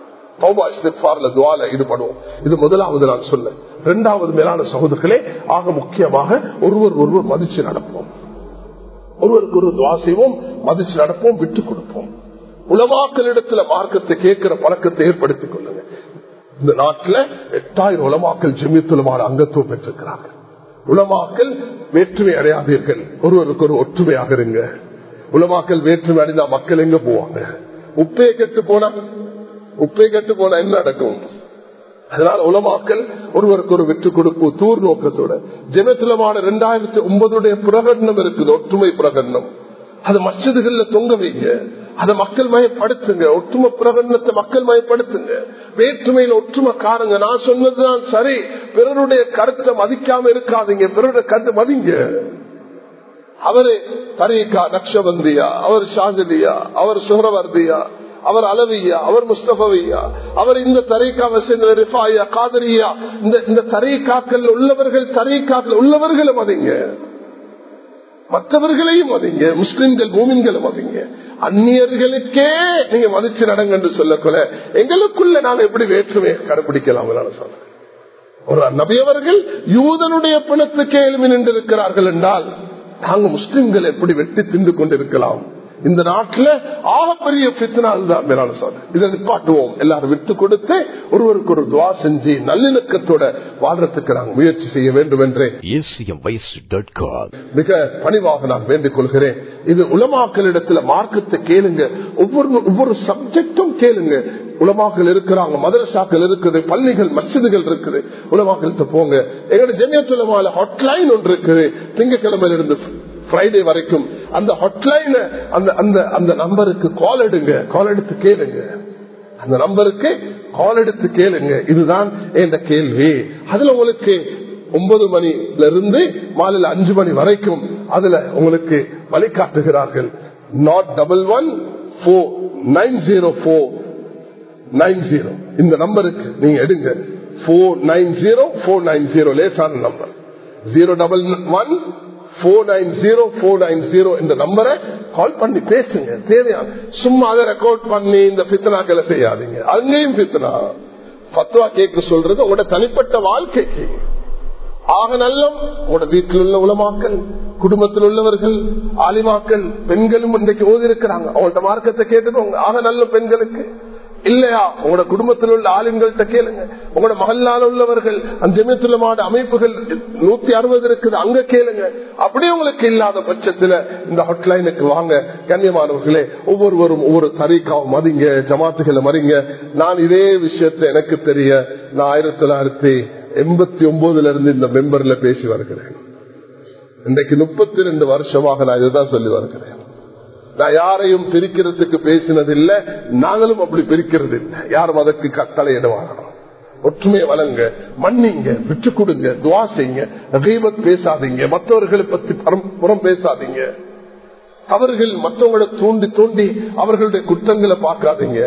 ஈடுபடுவோம் இது முதலாவது நான் சொல்ல இரண்டாவது மேலான சகோதரர்களே ஆக முக்கியமாக ஒருவர் ஒருவர் மதிச்சு நடப்போம் ஒருவருக்கு ஒரு துவா செய்வோம் மதிச்சு நடப்போம் விட்டுக் கொடுப்போம் உலமாக்களிடத்துல மார்க்கத்தை கேட்கிற பழக்கத்தை ஏற்படுத்திக் கொள்ளுங்க இந்த நாட்டில் எட்டாயிரம் உலமாக்கல் ஜெமியத்துலமான அங்கத்துவம் பெற்றிருக்கிறார்கள் உலமாக்கல் வேற்றுமை அடையாதீர்கள் ஒருவருக்கு ஒரு ஒற்றுமையாக இருங்க உலமாக்கல் வேற்றுமை அடைந்தா மக்கள் எங்க போவாங்க உப்பே கெட்டு போனா உப்பே கெட்டு போனா என்ன நடக்கும் அதனால உலமாக்கல் ஒருவருக்கு ஒரு வெற்றி கொடுப்பு தூர் நோக்கத்தோட ஜெனத்துலமான இரண்டாயிரத்தி ஒன்பதுடைய பிரகடனம் இருக்குது ஒற்றுமை பிரகடனம் அது மசிதுகள்ல தொங்க வைங்க அதை மக்கள் மயப்படுத்துங்க ஒற்றுமை பிரகடனத்தை மக்கள் மயப்படுத்துங்க வேற்றுமையில ஒற்றுமை காருங்க நான் சொன்னதுதான் சரி பிறருடைய கருத்தை மதிக்காம இருக்காதீங்க பிறருடைய கருத்தை மதிங்க அவரு தரீகா நக்ஷபந்தியா அவர் ஷாஜலியா அவர் சுஹரவர்தியா அவர் அலவியா அவர் முஸ்தபவியா அவர் இந்த தரீக்காவை சேர்ந்த ரிஃபாயா காதரியா இந்த இந்த தரீக்காக்கள் உள்ளவர்கள் தரீக்காக்கள் உள்ளவர்களும் மதிங்க மற்றவர்களையும் மதிங்க முஸ்லிம்கள் மூமின்களும் மதிங்க அந்நியர்களுக்கே நீங்க மதிச்சு நடங்க என்று சொல்லக்கூட எங்களுக்குள்ள நாங்க எப்படி வேற்றுமையை கடைபிடிக்கலாம் சொல்றேன் ஒரு நபியவர்கள் யூதனுடைய பிணத்துக்கே எழுமி நின்றிருக்கிறார்கள் என்றால் நாங்க முஸ்லிம்கள் எப்படி வெட்டி தின்று கொண்டிருக்கலாம் இந்த நாட்டில் ஆகப்பெரிய பித்தனா அதுதான் மேலான சொல்றேன் இதை நிப்பாட்டுவோம் எல்லாரும் விட்டு கொடுத்து ஒருவருக்கு ஒரு துவா செஞ்சு நல்லிணக்கத்தோட வாழ்றதுக்கு நாங்கள் முயற்சி செய்ய வேண்டும் என்று மிக பணிவாக நான் வேண்டிக் கொள்கிறேன் இது உலமாக்களிடத்துல மார்க்கத்தை கேளுங்க ஒவ்வொரு ஒவ்வொரு சப்ஜெக்டும் கேளுங்க உலமாக்கள் இருக்கிறாங்க மதரசாக்கள் இருக்குது பள்ளிகள் மசிதுகள் இருக்குது உலமாக்கள்கிட்ட போங்க எங்களோட ஜெமியத்துலமால ஹாட்லைன் ஒன்று இருக்குது திங்கக்கிழமையில இருந்து ஃப்ரைடே வரைக்கும் அந்த ஹாட்லைன் அந்த அந்த அந்த நம்பருக்கு கால் எடுங்க கால் எடுத்து கேளுங்க அந்த நம்பருக்கு கால் எடுத்து கேளுங்க இதுதான் என்ற கேள்வி அதுல உங்களுக்கு ஒன்பது மணில இருந்து மாலையில் அஞ்சு மணி வரைக்கும் அதுல உங்களுக்கு வழிகாட்டுகிறார்கள் note double one four nine zero four nine zero இந்த நம்பருக்கு நீங்க எடுங்க four nine zero four nine zero லேசான number zero double one four nine zero four nine zero இந்த நம்பரை கால் பண்ணி பேசுங்க தேவையான சும்மா அதை ரெக்கார்ட் பண்ணி இந்த பித்தனாக்களை செய்யாதீங்க அங்கேயும் பித்தனா பத்துவா கேட்க சொல்றது உங்களோட தனிப்பட்ட வாழ்க்கைக்கு ஆக நல்லம் உங்களோட வீட்டில் உள்ள உலமாக்கள் குடும்பத்தில் உள்ளவர்கள் ஆலிமாக்கள் பெண்களும் இன்றைக்கு ஓதி இருக்கிறாங்க அவங்கள்ட்ட மார்க்கத்தை கேட்டுக்கோங்க ஆக நல்ல பெண்களுக்கு இல்லையா உங்களோட குடும்பத்தில் உள்ள ஆளுங்கள்ட்ட கேளுங்க உங்களோட மகளால் உள்ளவர்கள் அந்த ஜெமியத்துலமான அமைப்புகள் நூத்தி அறுபது இருக்குது அங்க கேளுங்க அப்படியே உங்களுக்கு இல்லாத பட்சத்துல இந்த ஹாட்லைனுக்கு வாங்க கண்ணியமானவர்களே ஒவ்வொருவரும் ஒவ்வொரு தரிக்காவும் மதிங்க ஜமாத்துகளை மறிங்க நான் இதே விஷயத்தை எனக்கு தெரிய நான் ஆயிரத்தி தொள்ளாயிரத்தி எண்பத்தி ஒன்பதுல இருந்து இந்த மெம்பர்ல பேசி வருகிறேன் இன்றைக்கு முப்பத்தி ரெண்டு வருஷமாக நான் இதுதான் சொல்லி வருகிறேன் நான் யாரையும் பிரிக்கிறதுக்கு பேசினதில்லை நாங்களும் அப்படி பிரிக்கிறது இல்லை யாரும் அதற்கு கட்டளையிடுவாங்க ஒற்றுமை வளங்க மன்னிங்க விட்டு கொடுங்க துவா செய்யுங்க தீபத் பேசாதீங்க மற்றவர்களை பத்தி புறம் பேசாதீங்க அவர்கள் மற்றவங்களை தூண்டி தூண்டி அவர்களுடைய குற்றங்களை பார்க்காதீங்க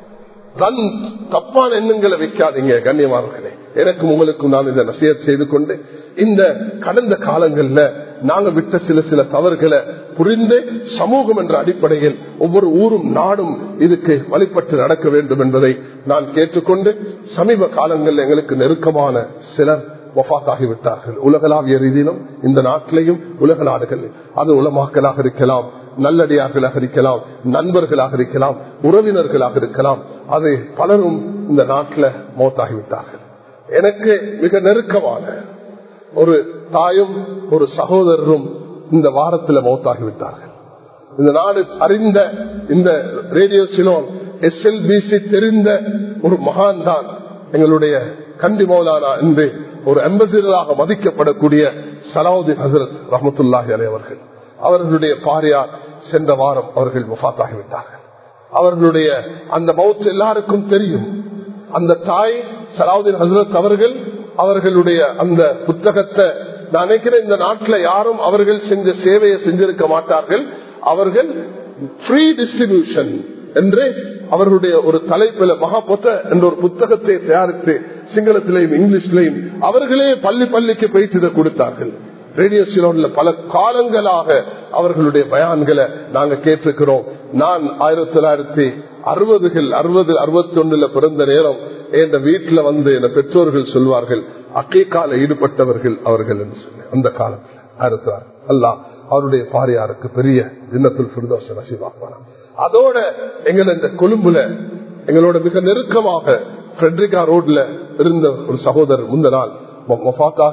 தன் தப்பான எண்ணங்களை வைக்காதீங்க கண்ணியமானவர்களே எனக்கும் உங்களுக்கும் நான் இதை நசியத் செய்து கொண்டு இந்த கடந்த காலங்கள்ல நாங்க விட்ட சில சில தவறுகளை புரிந்து சமூகம் என்ற அடிப்படையில் ஒவ்வொரு ஊரும் நாடும் இதுக்கு வழிபட்டு நடக்க வேண்டும் என்பதை நான் கேட்டுக்கொண்டு சமீப காலங்களில் எங்களுக்கு நெருக்கமான சிலர் வஃத்தாகிவிட்டார்கள் உலகளாவிய ரீதியிலும் இந்த நாட்டிலையும் உலக நாடுகளில் அது உலமாக்கலாக இருக்கலாம் நல்லடியார்களாக இருக்கலாம் நண்பர்களாக இருக்கலாம் உறவினர்களாக இருக்கலாம் அது பலரும் இந்த நாட்டில் மோத்தாகிவிட்டார்கள் எனக்கு மிக நெருக்கமான ஒரு தாயும் ஒரு சகோதரரும் இந்த வாரத்தில் மௌத்தாகிவிட்டார்கள் இந்த நாடு அறிந்த இந்த ரேடியோ சிலோன் எஸ்எல்பிசி தெரிந்த ஒரு மகான் தான் எங்களுடைய கண்டி மௌலானா என்று ஒரு அம்பசிடராக மதிக்கப்படக்கூடிய சலாவுதீன் ஹசரத் ரஹமத்துல்லாஹி அலி அவர்கள் அவர்களுடைய பாரியார் சென்ற வாரம் அவர்கள் முஃபாத்தாகிவிட்டார்கள் அவர்களுடைய அந்த மவுத் எல்லாருக்கும் தெரியும் அந்த தாய் சலாவுதீன் ஹசரத் அவர்கள் அவர்களுடைய அந்த புத்தகத்தை நான் நினைக்கிறேன் இந்த நாட்டில் யாரும் அவர்கள் செஞ்ச சேவையை செஞ்சிருக்க மாட்டார்கள் அவர்கள் ஃப்ரீ டிஸ்ட்ரிபியூஷன் என்று அவர்களுடைய ஒரு தலைப்பில மகாபொத்த என்ற ஒரு புத்தகத்தை தயாரித்து சிங்களத்திலையும் இங்கிலீஷ்லையும் அவர்களே பள்ளி பள்ளிக்கு போயிட்டு இதை கொடுத்தார்கள் ரேடியோ சிலோன்ல பல காலங்களாக அவர்களுடைய பயான்களை நாங்க கேட்டிருக்கிறோம் நான் ஆயிரத்தி தொள்ளாயிரத்தி அறுபதுகள் அறுபது அறுபத்தி ஒண்ணுல பிறந்த நேரம் என் வீட்டுல வந்து என் பெற்றோர்கள் சொல்வார்கள் அக்கீக்கால ஈடுபட்டவர்கள் அவர்கள் என்று சொல்லி அந்த காலத்தில் ஆயிரத்தி அல்லா அவருடைய பாரியாருக்கு பெரிய தினத்தில் சுருதோஷ நசிவாக்குவாங்க அதோட எங்களை இந்த கொழும்புல எங்களோட மிக நெருக்கமாக பிரெட்ரிகா ரோட்ல இருந்த ஒரு சகோதரர் முந்த நாள் மொஃபாத்தாகி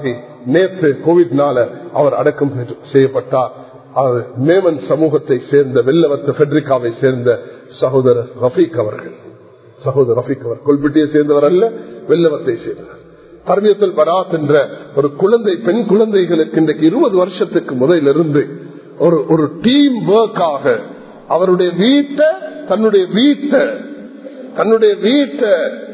நேற்று கோவிட்னால அவர் அடக்கம் செய்யப்பட்டார் அவர் மேமன் சமூகத்தை சேர்ந்த வெள்ளவத்த பெட்ரிகாவை சேர்ந்த சகோதரர் ரஃபீக் அவர்கள் சகோதரர் ரஃபீக் அவர் கொல்பட்டியை சேர்ந்தவர் அல்ல வெள்ளவத்தை சேர்ந்தவர் தர்மியத்தில் பராத் என்ற ஒரு குழந்தை பெண் குழந்தைகளுக்கு இன்றைக்கு இருபது வருஷத்துக்கு முதலிலிருந்து ஒரு ஒரு டீம் ஒர்க்காக அவருடைய வீட்டை தன்னுடைய வீட்டை தன்னுடைய வீட்டை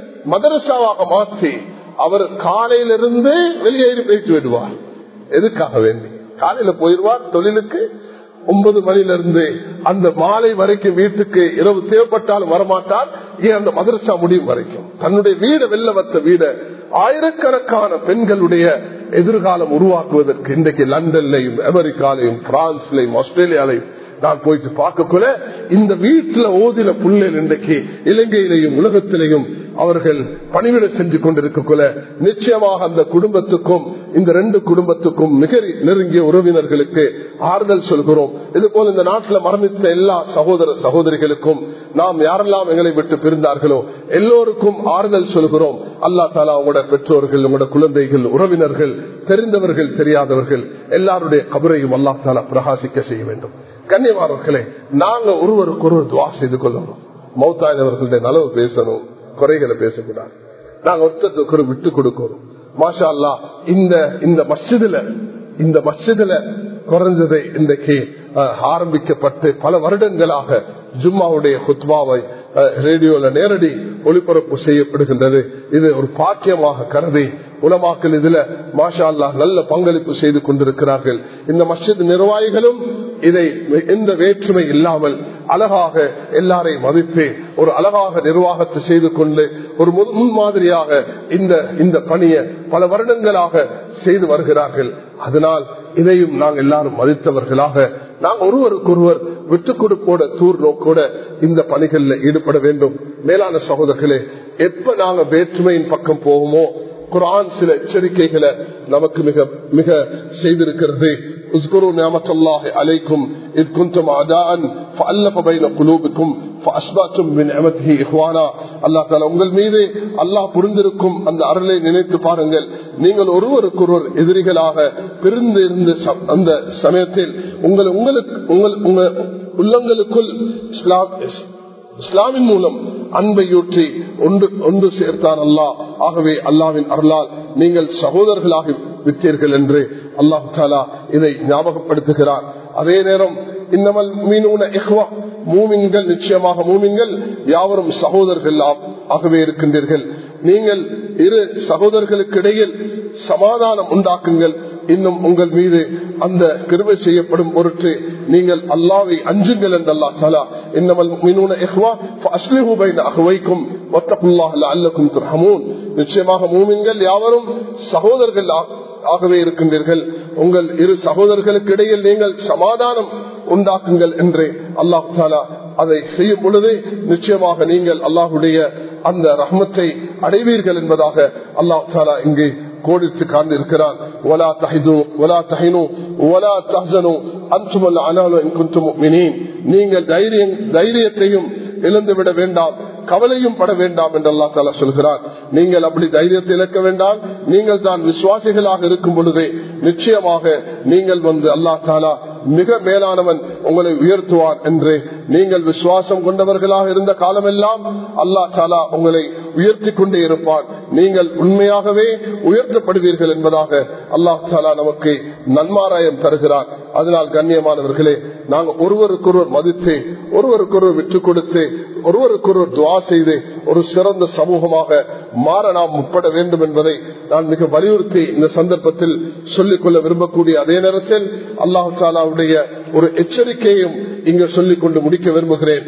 மதரசாவாக மாற்றி அவர் காலையிலிருந்து வெளியேறி போயிட்டு விடுவார் எதுக்காக வேண்டி காலையில போயிடுவார் தொழிலுக்கு ஒன்பது மணிலிருந்து அந்த மாலை வரைக்கும் வீட்டுக்கு இரவு தேவைப்பட்டாலும் வரமாட்டார் ஏன் அந்த மதரசா முடியும் வரைக்கும் தன்னுடைய வீட வெள்ள வத்த வீட ஆயிரக்கணக்கான பெண்களுடைய எதிர்காலம் உருவாக்குவதற்கு இன்றைக்கு லண்டன்லையும் அமெரிக்காலையும் பிரான்ஸ்லையும் ஆஸ்திரேலியாலையும் நான் போயிட்டு பார்க்கக்குள்ள இந்த வீட்டுல ஓதின புள்ளல் இன்றைக்கு இலங்கையிலையும் உலகத்திலையும் அவர்கள் பணிவிட செஞ்சு கொண்டிருக்கக்குள்ள நிச்சயமாக அந்த குடும்பத்துக்கும் இந்த ரெண்டு குடும்பத்துக்கும் மிக நெருங்கிய உறவினர்களுக்கு ஆறுதல் சொல்கிறோம் இது போல இந்த நாட்டில் மரணித்த எல்லா சகோதர சகோதரிகளுக்கும் நாம் யாரெல்லாம் எங்களை விட்டு பிரிந்தார்களோ எல்லோருக்கும் ஆறுதல் சொல்கிறோம் அல்லா தாலா உங்களோட பெற்றோர்கள் உங்களோட குழந்தைகள் உறவினர்கள் தெரிந்தவர்கள் தெரியாதவர்கள் எல்லாருடைய கபரையும் அல்லா தாலா பிரகாசிக்க செய்ய வேண்டும் கண்ணியமானவர்களே நாங்க ஒருவருக்கு ஒருவர் துவா செய்து கொள்ளணும் மௌத்தாயவர்களுடைய நலவு பேசணும் குறைகளை பேசக்கூடாது நாங்க ஒருத்தருக்கு விட்டு கொடுக்கணும் மாஷா அல்லா இந்த இந்த மஸ்ஜிதுல இந்த மஸ்ஜிதுல குறைஞ்சதை இன்றைக்கு ஆரம்பிக்கப்பட்டு பல வருடங்களாக ஜும்மாவுடைய குத்வாவை ரேடியோல நேரடி ஒளிபரப்பு செய்யப்படுகின்றது இது ஒரு பாக்கியமாக கருதி உலமாக்கல் இதுல மாஷா அல்லா நல்ல பங்களிப்பு செய்து கொண்டிருக்கிறார்கள் இந்த மஸ்ஜித் நிர்வாகிகளும் இதை எந்த வேற்றுமை இல்லாமல் அழகாக எல்லாரையும் மதித்து ஒரு அழகாக நிர்வாகத்தை செய்து கொண்டு ஒரு முன்மாதிரியாக இந்த இந்த பணியை பல வருடங்களாக செய்து வருகிறார்கள் அதனால் இதையும் நாங்கள் எல்லாரும் மதித்தவர்களாக நாங்கள் ஒருவருக்கொருவர் விட்டுக் கொடுப்போட தூர் நோக்கோட இந்த பணிகளில் ஈடுபட வேண்டும் மேலான சகோதரர்களே எப்ப நாங்க வேற்றுமையின் பக்கம் போவோமோ குரான் சில எச்சரிக்கைகளை நமக்கு மிக மிக செய்திருக்கிறது اذكروا نعمة الله عليكم إذ كنتم أعداء فألف بين قلوبكم فأصبحتم بنعمته إخوانا الله تعالى உங்கள் மீது அல்லாஹ் புரிந்திருக்கும் அந்த அருளை நினைத்து பாருங்கள் நீங்கள் ஒருவருக்கொருவர் எதிரிகளாக பிரிந்து இருந்த அந்த சமயத்தில் உங்கள் உங்களுக்கு உங்கள் உங்க உள்ளங்களுக்குள் இஸ்லாம் இஸ்லாமின் மூலம் அன்பையூற்றி ஒன்று ஒன்று சேர்த்தார் அல்லாஹ் ஆகவே அல்லாவின் அருளால் நீங்கள் சகோதரர்களாக விட்டீர்கள் என்று அல்லாஹு தாலா இதை ஞாபகப்படுத்துகிறார் அதே நேரம் இன்னமல் மீனூன எஹ்வா மூமின்கள் நிச்சயமாக மூமின்கள் யாவரும் சகோதரர்கள் ஆகவே இருக்கின்றீர்கள் நீங்கள் இரு சகோதரர்களுக்கு இடையில் சமாதானம் உண்டாக்குங்கள் இன்னும் உங்கள் மீது அந்த கிருவை செய்யப்படும் பொருட்டு நீங்கள் அல்லாவை அஞ்சுங்கள் என்று அல்லா தாலா இன்னமல் மீனூன எஹ்வா அஸ்லிஹு பைன அஹ்வைக்கும் வத்தகுல்லாஹ் லஅல்லக்கும் துர்ஹமூன் நிச்சயமாக மூமின்கள் யாவரும் சகோதரர்கள் ஆகவே இருக்கின்றீர்கள் உங்கள் இரு சகோதரர்களுக்கு இடையில் நீங்கள் சமாதானம் உண்டாக்குங்கள் என்று அல்லாஹ் தாலா அதை செய்யும் பொழுது நிச்சயமாக நீங்கள் அல்லாஹுடைய அந்த ரஹ்மத்தை அடைவீர்கள் என்பதாக அல்லாஹ் தாலா இங்கே கோடித்து காண்பிருக்கிறார் ولا تحزنوا ولا تهنوا ولا تحزنوا انتم الاعلى ان كنتم مؤمنين நீங்கள் தைரியம் தைரியத்தையும் இழந்து விட வேண்டாம் கவலையும் பட வேண்டாம் என்று அல்லா தாலா சொல்கிறார் நீங்கள் அப்படி தைரியத்தை இழக்க வேண்டாம் நீங்கள் தான் விசுவாசிகளாக இருக்கும் பொழுதே நிச்சயமாக நீங்கள் வந்து அல்லா தாலா மிக மேலானவன் உங்களை உயர்த்துவார் என்று நீங்கள் விசுவாசம் கொண்டவர்களாக இருந்த காலமெல்லாம் அல்லா தாலா உங்களை உயர்த்தி கொண்டே இருப்பான் நீங்கள் உண்மையாகவே உயர்த்தப்படுவீர்கள் என்பதாக அல்லாஹ் தாலா நமக்கு நன்மாராயம் தருகிறார் அதனால் கண்ணியமானவர்களே நாங்கள் ஒருவருக்கொருவர் மதித்து ஒருவருக்கொருவர் விட்டுக் கொடுத்து ஒருவருக்கொருவர் துவா செய்து ஒரு சிறந்த சமூகமாக மாற நாம் முற்பட வேண்டும் என்பதை நான் மிக வலியுறுத்தி இந்த சந்தர்ப்பத்தில் சொல்லிக் கொள்ள விரும்பக்கூடிய அதே நேரத்தில் அல்லாஹு தாலாவுடைய ஒரு எச்சரிக்கையும் இங்கு சொல்லிக் கொண்டு முடிக்க விரும்புகிறேன்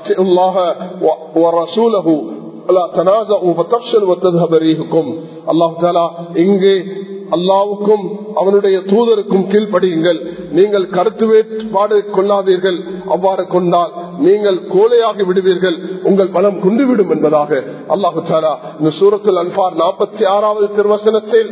இங்கே அல்லாவுக்கும் அவனுடைய தூதருக்கும் கீழ்ப்படியுங்கள் நீங்கள் கருத்து வேறுபாடு கொள்ளாதீர்கள் அவ்வாறு கொண்டால் நீங்கள் கோலையாகி விடுவீர்கள் உங்கள் பலம் குன்றுவிடும் என்பதாக அல்லாஹு சாலா இந்த சூரத்தில் அன்பார் நாற்பத்தி ஆறாவது திருவசனத்தில்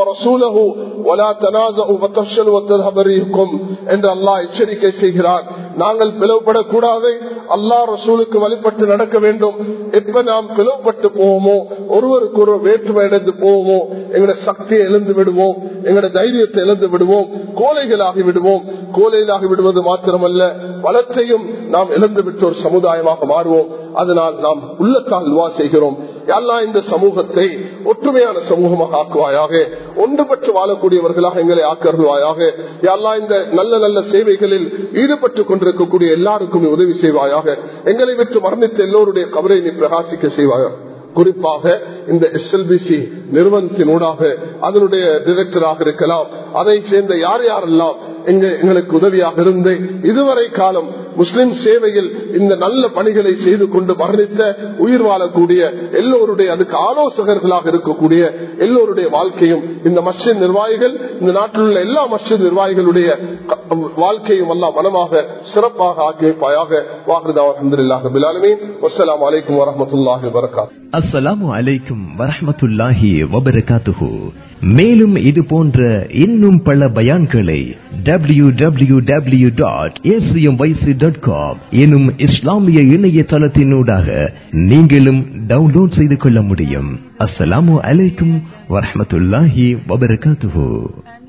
என்று அல்லாஹ் எச்சரிக்கை செய்கிறார் நாங்கள் பிளவுபடக்கூடாது அல்லா ரசூலுக்கு வழிபட்டு நடக்க வேண்டும் எப்ப நாம் பிளவுபட்டு போவோமோ ஒருவருக்கு ஒரு வேற்றுமை அடைந்து போவோமோ எங்களோட சக்தியை இழந்து விடுவோம் எங்களோட தைரியத்தை இழந்து விடுவோம் கோலைகளாகி விடுவோம் கோலைகளாகி விடுவது மாத்திரமல்ல வளத்தையும் நாம் இழந்து விட்டு ஒரு சமுதாயமாக மாறுவோம் அதனால் நாம் உள்ளத்தால் துவா செய்கிறோம் எல்லாம் இந்த சமூகத்தை ஒற்றுமையான சமூகமாக ஆக்குவாயாக ஒன்றுபட்டு வாழக்கூடியவர்களாக எங்களை ஆக்கருவாயாக எல்லாம் இந்த நல்ல நல்ல சேவைகளில் ஈடுபட்டு கொண்டிருக்கக்கூடிய எல்லாருக்கும் நீ உதவி செய்வாயாக எங்களை விட்டு மரணித்த எல்லோருடைய கவரை நீ பிரகாசிக்க செய்வாயாக குறிப்பாக இந்த எஸ்எல்பிசி நிறுவனத்தினூடாக அதனுடைய டிரெக்டராக இருக்கலாம் அதை சேர்ந்த யார் யாரெல்லாம் எங்க எங்களுக்கு உதவியாக இருந்து இதுவரை காலம் முஸ்லிம் சேவையில் இந்த நல்ல பணிகளை செய்து கொண்டு மரணித்த உயிர் வாழக்கூடிய எல்லோருடைய அதுக்கு ஆலோசகர்களாக இருக்கக்கூடிய எல்லோருடைய வாழ்க்கையும் இந்த மஸ்ஜித் நிர்வாகிகள் இந்த நாட்டில் உள்ள எல்லா மஸ்ஜித் நிர்வாகிகளுடைய வாழ்க்கையும் எல்லாம் மனமாக சிறப்பாக ஆக்கி வைப்பாயாக வாக்குதா அஹமதுல்லாஹ் பிலாலமீன் வசலாம் அலைக்கும் வரமத்துல்லாஹி வரகாத்
அஸ்ஸலாமு அலைக்கும் வரஹமத்துல்லாஹி வபரகாத்துஹு மேலும் இது போன்ற இன்னும் பல பயான்களை W W W dot dot com எனும் இஸ்லாமிய இணையதளத்தினூடாக நீங்களும் டவுன்லோட் செய்து கொள்ள முடியும் அஸ்ஸலாமு அலைக்கும் வரஹமத்துல்லாஹி வபரகாத்துஹு